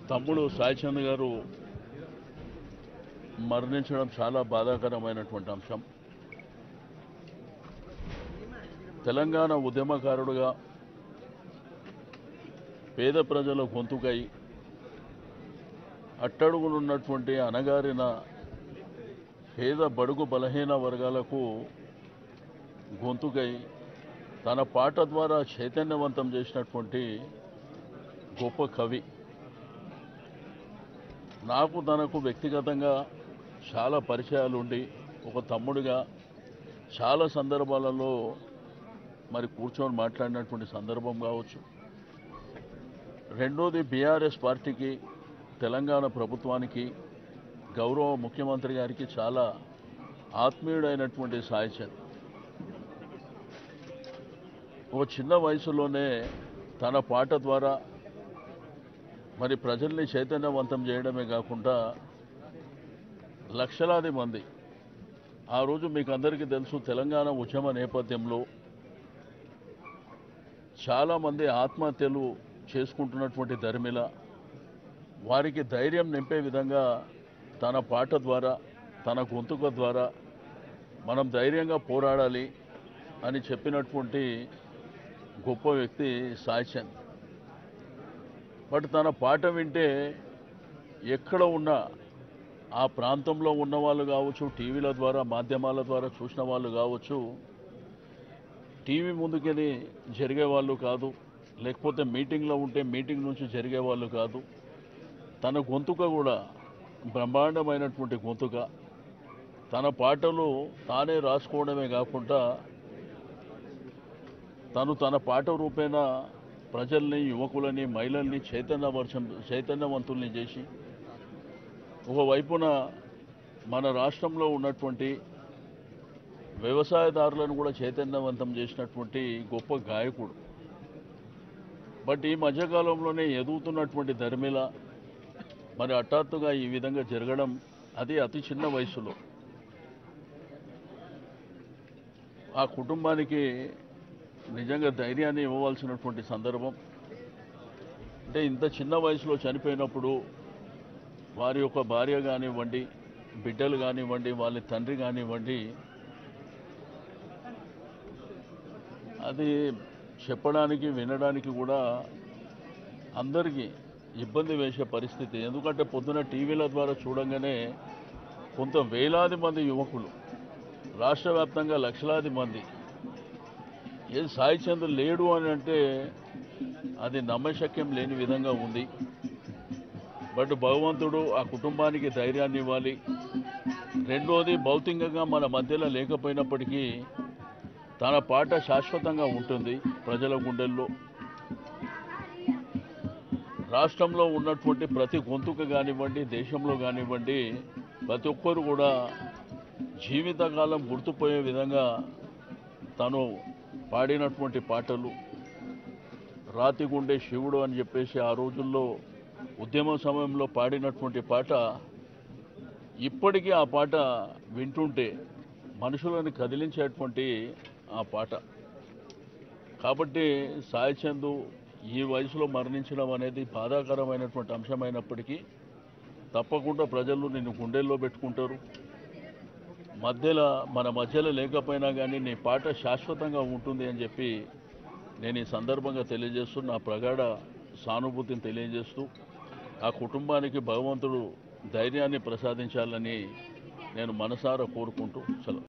తమ్ముడు సాయిచంద్ గారు మరణించడం చాలా బాధాకరమైనటువంటి అంశం తెలంగాణ ఉద్యమకారుడుగా పేద ప్రజల గొంతుకై అట్టడుగునున్నటువంటి అనగారిన పేద బడుగు బలహీన వర్గాలకు గొంతుకై తన పాట ద్వారా చైతన్యవంతం చేసినటువంటి గొప్ప కవి నాకు తనకు వ్యక్తిగతంగా చాలా పరిచయాలు ఉండి ఒక తమ్ముడిగా చాలా సందర్భాలలో మరి కూర్చొని మాట్లాడినటువంటి సందర్భం కావచ్చు రెండోది బీఆర్ఎస్ పార్టీకి తెలంగాణ ప్రభుత్వానికి గౌరవ ముఖ్యమంత్రి గారికి చాలా ఆత్మీయుడైనటువంటి సాయిచంద్ ఒక చిన్న వయసులోనే తన పాట ద్వారా మరి ప్రజల్ని చైతన్యవంతం చేయడమే కాకుండా లక్షలాది మంది ఆ రోజు మీకు అందరికీ తెలుసు తెలంగాణ ఉద్యమ నేపథ్యంలో చాలామంది ఆత్మహత్యలు చేసుకుంటున్నటువంటి ధర్మిల వారికి ధైర్యం నింపే విధంగా తన పాట ద్వారా తన గొంతుక ద్వారా మనం ధైర్యంగా పోరాడాలి అని చెప్పినటువంటి గొప్ప వ్యక్తి సాయిచంద్ బట్ తన పాట వింటే ఎక్కడ ఉన్నా ఆ ప్రాంతంలో ఉన్న వాళ్ళు కావచ్చు టీవీల ద్వారా మాధ్యమాల ద్వారా చూసిన వాళ్ళు కావచ్చు టీవీ ముందుకెళ్ళి జరిగే వాళ్ళు కాదు లేకపోతే మీటింగ్లో ఉంటే మీటింగ్ నుంచి జరిగే వాళ్ళు కాదు తన గొంతుక కూడా బ్రహ్మాండమైనటువంటి గొంతుక తన పాటలు తానే రాసుకోవడమే కాకుండా తను తన పాట రూపేణ ప్రజల్ని యువకులని మహిళల్ని చైతన్యవర్షం చైతన్యవంతుల్ని చేసి ఒకవైపున మన రాష్ట్రంలో ఉన్నటువంటి వ్యవసాయదారులను కూడా చైతన్యవంతం చేసినటువంటి గొప్ప గాయకుడు బట్ ఈ మధ్యకాలంలోనే ఎదుగుతున్నటువంటి ధర్మిల మరి హఠాత్తుగా ఈ విధంగా జరగడం అది అతి చిన్న వయసులో ఆ కుటుంబానికి నిజంగా ధైర్యాన్ని ఇవ్వవలసినటువంటి సందర్భం అంటే ఇంత చిన్న వయసులో చనిపోయినప్పుడు వారి యొక్క భార్య కానివ్వండి బిడ్డలు కానివ్వండి వాళ్ళ తండ్రి కానివ్వండి అది చెప్పడానికి వినడానికి కూడా అందరికీ ఇబ్బంది వేసే పరిస్థితి ఎందుకంటే పొద్దున టీవీల ద్వారా చూడంగానే కొంత వేలాది మంది యువకులు రాష్ట్ర వ్యాప్తంగా లక్షలాది మంది ఏ సాయి చంద్ర లేడు అని అంటే అది నమ్మశక్యం లేని విధంగా ఉంది బట్ భగవంతుడు ఆ కుటుంబానికి ధైర్యాన్ని ఇవ్వాలి రెండోది భౌతికంగా మన మధ్యలో లేకపోయినప్పటికీ తన పాట శాశ్వతంగా ఉంటుంది ప్రజల గుండెల్లో రాష్ట్రంలో ఉన్నటువంటి ప్రతి గొంతుక కానివ్వండి దేశంలో కానివ్వండి ప్రతి ఒక్కరు కూడా జీవితకాలం గుర్తుపోయే విధంగా తను పాడినటువంటి పాటలు రాతిగుండే శివుడు అని చెప్పేసి ఆ రోజుల్లో ఉద్యమ సమయంలో పాడినటువంటి పాట ఇప్పటికీ ఆ పాట వింటుంటే మనుషులను కదిలించేటువంటి ఆ పాట కాబట్టి సాయి చందు ఈ వయసులో మరణించడం అనేది బాధాకరమైనటువంటి అంశమైనప్పటికీ తప్పకుండా ప్రజలు నిన్ను గుండెల్లో పెట్టుకుంటారు మధ్యలో మన మధ్యలో లేకపోయినా కానీ నీ పాట శాశ్వతంగా ఉంటుంది అని చెప్పి నేను ఈ సందర్భంగా తెలియజేస్తూ నా ప్రగాఢ సానుభూతిని తెలియజేస్తూ ఆ కుటుంబానికి భగవంతుడు ధైర్యాన్ని ప్రసాదించాలని నేను మనసారా కోరుకుంటూ సెలవు